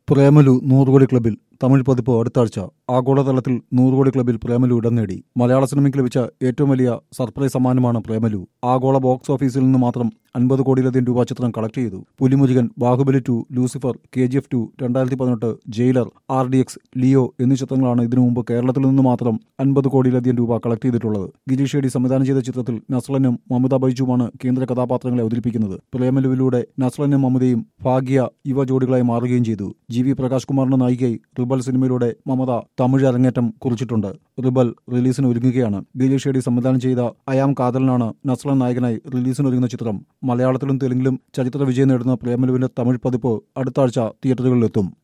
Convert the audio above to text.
പ്രേമലു നൂറുകോടി ക്ലബിൽ തമിഴ് പതിപ്പ് അടുത്ത ആഴ്ച ആഗോളതലത്തിൽ നൂറുകോടി ക്ലബിൽ പ്രേമലു ഇടം നേടി മലയാള സിനിമയ്ക്ക് ലഭിച്ച ഏറ്റവും വലിയ സർപ്രൈസ് സമ്മാനമാണ് പ്രേമലു ആഗോള ബോക്സ് ഓഫീസിൽ നിന്ന് മാത്രം അൻപത് കോടിയിലധികം രൂപ ചിത്രം കളക്ട് ചെയ്തു Pulimurugan Baahubali two Lucifer K G F two രണ്ടായിരത്തി പതിനെട്ട് Jailer R D X Leo എന്നീ ചിത്രങ്ങളാണ് ഇതിനു മുമ്പ് കേരളത്തിൽ നിന്ന് മാത്രം അൻപത് കോടിയിലധികം രൂപ കളക്ട് ചെയ്തിട്ടുള്ളത് ഗിരീഷ് ഷെഡി സംവിധാനം ചെയ്ത ചിത്രത്തിൽ നസ്ലനും മമത ബൈജുമാണ് കേന്ദ്ര കഥാപാത്രങ്ങളെ അവതരിപ്പിക്കുന്നത് പ്രേമലുവിലൂടെ നസ്ലനും മമതയും ഭാഗ്യ യുവ ജോഡികളായി മാറുകയും ചെയ്തു ജി വി പ്രകാശ് കുമാറിന്റെ നായികയായി റിബൽ സിനിമയിലൂടെ മമത തമിഴ് അരങ്ങേറ്റം കുറിച്ചിട്ടുണ്ട് റിബൽ റിലീസിന് ഒരുങ്ങുകയാണ് ഗിരീഷ് ഷെഡി സംവിധാനം ചെയ്ത അയാം കാതലിനാണ് നസ്ലൻ നായകനായി റിലീസിന് ഒരുങ്ങുന്ന ചിത്രം മലയാളത്തിലും തെലുങ്കിലും ചരിത്ര വിജയം നേടുന്ന പ്രേമലുവിന്റെ തമിഴ് പതിപ്പ് അടുത്ത ആഴ്ച തിയേറ്ററുകളിലെത്തും